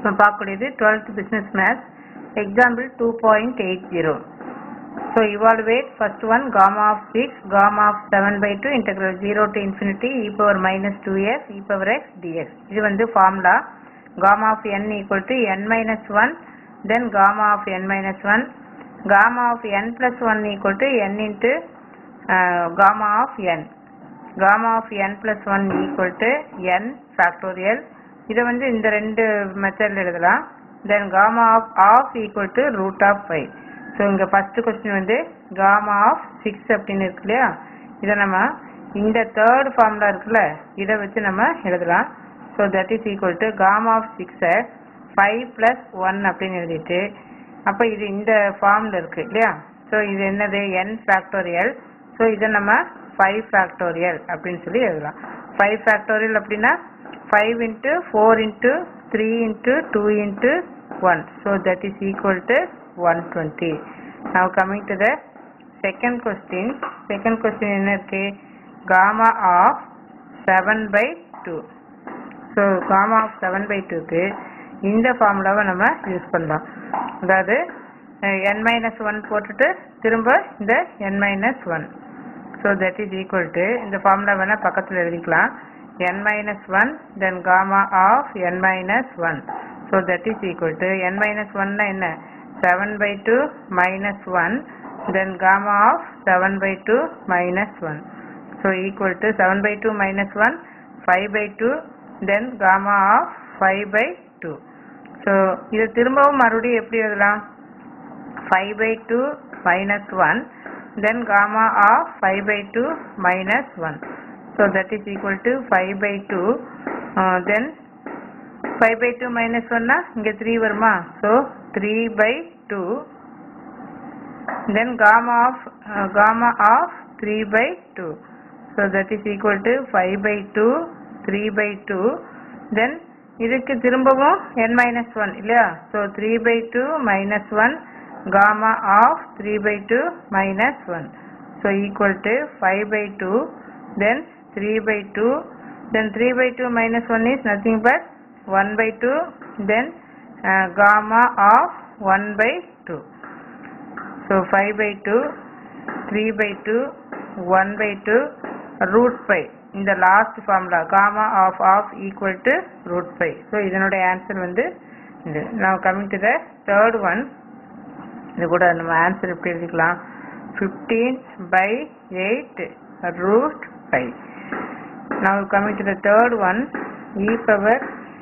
நம்ம பார்க்கக்கூடியது twelfth business maths example two point eight zero so evaluate first one gamma of six gamma of seven by two integral zero to infinity e power minus two x e power x dx இது வந்து formula gamma of n equal to n minus one then gamma of n minus one gamma of n plus one equal to n into gamma of n gamma of n plus one equal to n factorial இதை வந்து இந்த ரெண்டு மெத்தடில் எழுதலாம் then gamma of of equal to root of five so இங்கே first question வந்து gamma of six அப்படின்னு இருக்கு இல்லையா இதை நம்ம இந்த தேர்ட் ஃபார்முலா இருக்குல்ல இதை வச்சு நம்ம எழுதலாம் so that is equal to gamma of சிக்ஸை ஃபைவ் ப்ளஸ் ஒன் அப்படின்னு எழுதிட்டு அப்போ இது இந்த ஃபார்மில் இருக்கு இல்லையா ஸோ இது என்னது என் ஃபேக்டோரியல் ஸோ இதை நம்ம ஃபைவ் ஃபேக்டோரியல் அப்படின்னு சொல்லி எழுதலாம் ஃபைவ் ஃபேக்டோரியல் அப்படின்னா five into four into three into two into one so that is equal to one twenty now coming to the second question second question என்ன இருக்கு gamma of seven by two so gamma of seven by டூக்கு இந்த ஃபார்முலாவை நம்ம use பண்ணலாம் அதாவது என் minus one போட்டுட்டு திரும்ப இந்த n minus one so that is equal to இந்த ஃபார்முலா வேணால் பக்கத்தில் எழுதிக்கலாம் n minus one then gamma of n minus one so that is equal to n minus ஒன்னா என்ன seven by two minus one then gamma of seven by two minus one so equal to seven by two minus one five by two then gamma of five by two so இதை திரும்பவும் மறுபடியும் எப்படி எழுதலாம் five by two minus one then gamma of five by two minus one so that is equal to five by two then five by two minus ஒன்னா இங்கே three வருமா so three by two then gamma of gamma of three by two so that is equal to five by two three by two then இதுக்கு திரும்பவும் n minus one இல்லையா so three by two minus one gamma of 3 by 2 minus 1 so equal to 5 by 2 then 3 by 2 then 3 by 2 minus 1 is nothing but 1 by 2 then uh, gamma of 1 by 2 so 5 by 2 3 by 2 1 by 2 root pi in the last formula gamma of of equal to root pi so இதனுடைய answer வந்து இது now coming to the third one இது கூட நம்ம answer எப்படி எழுதிக்கலாம் fifteen by eight root five now coming to the third one e power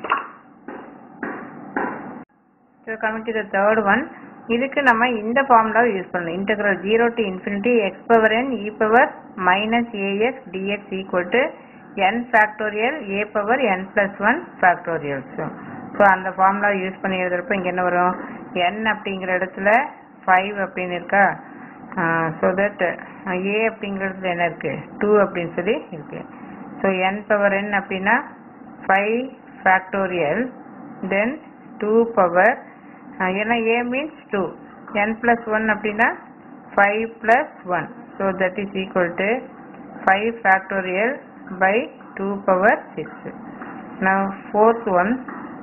so coming to the third one இதுக்கு நம்ம இந்த ஃபார்முலாவை யூஸ் பண்ணணும் integral zero to infinity x power n e power minus a x dx equal to n factorial a power n plus one factorial so so அந்த formula use பண்ணி எழுதுறப்ப இங்கே என்ன வரும் என் அப்படிங்கிற இடத்துல ஃபைவ் அப்படின்னு இருக்கா ஸோ தட் ஏ அப்படிங்கிற இடத்துல என்ன இருக்கு டூ அப்படின்னு சொல்லி இருக்கு ஸோ என் பவர் என் அப்படின்னா five factorial then two power ஏன்னா a means two n plus one அப்படின்னா five plus one so that is equal to five factorial by two power six நான் ஃபோர்த் ஒன்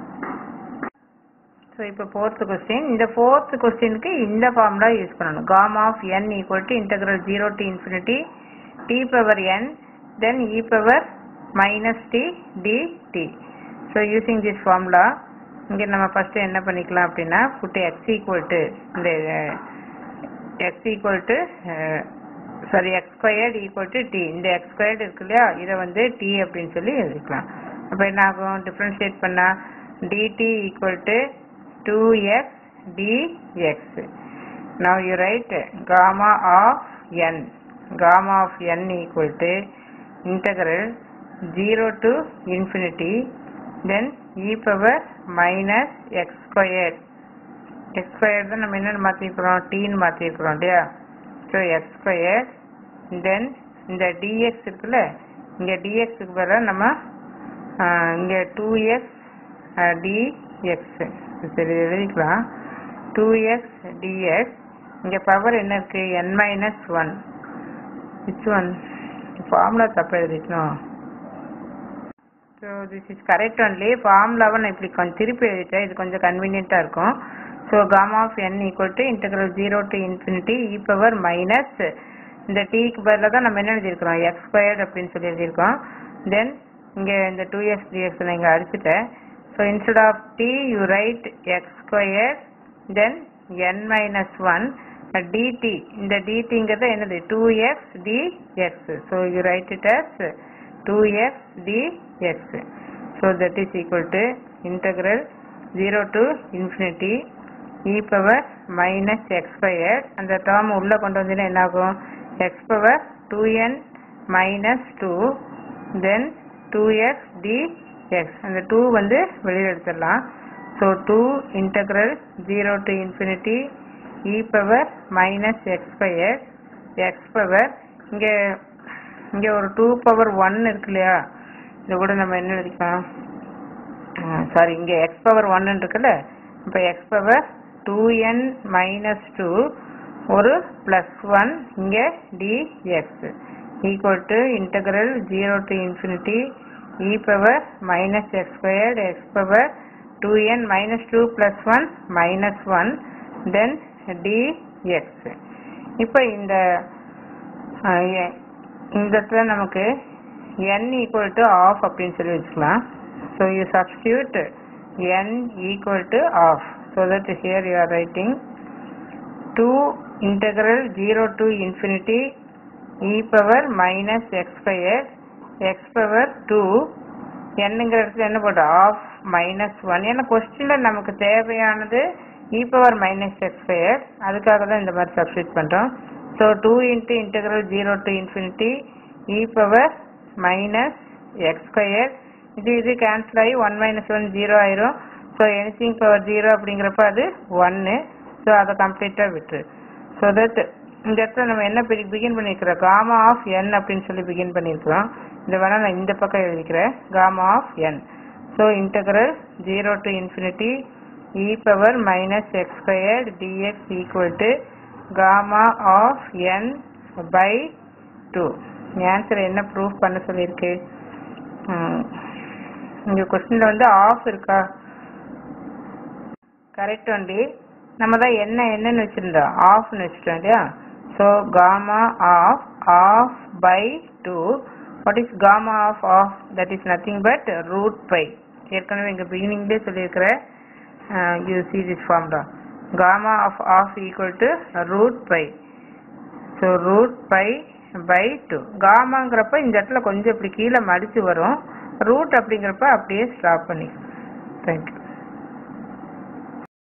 ஸோ இப்போ fourth question இந்த fourth கொஸ்டினுக்கு இந்த formula use பண்ணணும் gamma of n equal to integral zero to infinity t power n then e power minus t t t so using this formula இங்கே நம்ம first என்ன பண்ணிக்கலாம் அப்படின்னா புட்டு எக்ஸ் ஈக்குவல் டு இந்த x equal to sorry x squared equal to t இந்த x squared இருக்கு இல்லையா இதை வந்து டி அப்படின்னு சொல்லி எழுதிக்கலாம் அப்போ என்ன ஆகும் டிஃப்ரென்ஷியேட் பண்ணால் dt equal to 2x dx. Now you write gamma of n. Gamma of n equal to integral 0 to infinity then e power minus x squared. x squared தான் நம்ம என்னென்னு மாற்றிருக்கிறோம் டீன்னு மாற்றிருக்கிறோம் இல்லையா ஸோ எக்ஸ் ஸ்கொயர் தென் இந்த dx இருக்குல்ல இங்கே dxக்கு பதிலாக நம்ம இங்கே டூ எக்ஸ் டிஎக்ஸ் சரி எழுதிக்கலாம் டூ எக்ஸ் டிஎக்ஸ் இங்கே பவர் என்ன இருக்கு n minus one which one formula தப்பு எழுதிக்கணும் so this is correct only ஃபார்முலாவை நான் இப்படி கொஞ்சம் திருப்பி எழுதிட்டேன் இது கொஞ்சம் கன்வீனியண்ட்டாக இருக்கும் so gamma of n equal to integral zero to infinity e power minus இந்த டீக்கு பதிலாக தான் நம்ம என்ன எழுதியிருக்கிறோம் எக்ஸ் ஸ்கொயர்ட் அப்படின்னு சொல்லி எழுதியிருக்கோம் தென் இங்கே இந்த டூ எக்ஸ் த்ரீ எக்ஸ் நான் இங்கே அடிச்சுட்டேன் so instead of t you write x square then n minus one dt இந்த டிடிங்கிறது என்னது two x dx so you write it as two x dx so that is equal to integral zero to infinity e power minus x square அந்த term உள்ளே கொண்டு வந்தீங்கன்னா என்ன ஆகும் x power two n minus two then two x dx அந்த two வந்து வெளியில் எடுத்துடலாம் so two integral zero to infinity e power minus x square x power இங்கே இங்கே ஒரு டூ பவர் ஒன் இருக்கு இல்லையா இது கூட நம்ம என்ன எழுதிக்கலாம் சாரி இங்கே எக்ஸ் பவர் ஒன் இருக்குல்ல இப்போ x power two n minus two ஒரு ப்ளஸ் ஒன் இங்கே dx equal to integral zero to infinity e power minus x squared x power two n minus two plus one minus one then dx இப்போ இந்த அஹ், எ- இந்த இடத்துல நமக்கு n equal to of அப்படின்னு சொல்லி வச்சுக்கலாம் so you substitute n equal to half so that here you are writing two integral zero to infinity e power minus x square x power two என்னங்கிற இடத்துல என்ன போட்டோம் ஆஃப் மைனஸ் ஒன் ஏன்னா கொஸ்டினில் நமக்கு தேவையானது e power minus x square அதுக்காக தான் இந்த மாதிரி சப்ஸ்டியூட் பண்ணுறோம் so two into integral zero to infinity e power minus x square இது இது கேன்சல் ஆகி ஒன் மைனஸ் ஒன் ஜீரோ ஆயிரும் ஸோ எனிதிங் பவர் ஜீரோ அப்படிங்கிறப்ப அது ஒன்று ஸோ அதை கம்ப்ளீட்டாக விட்டுரு ஸோ தட் இந்த இடத்துல நம்ம என்ன பிகின் பண்ணியிருக்கிறோம் காமா ஆஃப் என் அப்படின்னு சொல்லி பிகின் பண்ணியிருக்கிறோம் இதை வேணால் நான் இந்த பக்கம் எழுதிக்கிறேன் gamma of n so integral zero to infinity e power minus x squared dx equal to gamma of n by two answer என்ன ப்ரூஃப் பண்ண சொல்லியிருக்கு ம், இங்க கொஸ்டின்ல வந்து ஆஃப் இருக்கா கரெக்ட் ஒன்லி நம்ம தான் என்ன என்னன்னு வச்சிருந்தோம் ஆஃப்னு வச்சுட்டோம் இல்லையா so gamma of half by two what is gamma of half that is nothing but root pi ஏற்கனவே இங்கே பிகினிங்லேயே சொல்லியிருக்கிற you see this formula gamma of of equal to root pi so root pi by two காமாங்கிறப்ப இந்த இடத்துல கொஞ்சம் இப்படி கீழே மடிச்சு வரும் ரூட் அப்படிங்கிறப்ப அப்படியே ஸ்டாப் பண்ணி தேங்க்யூ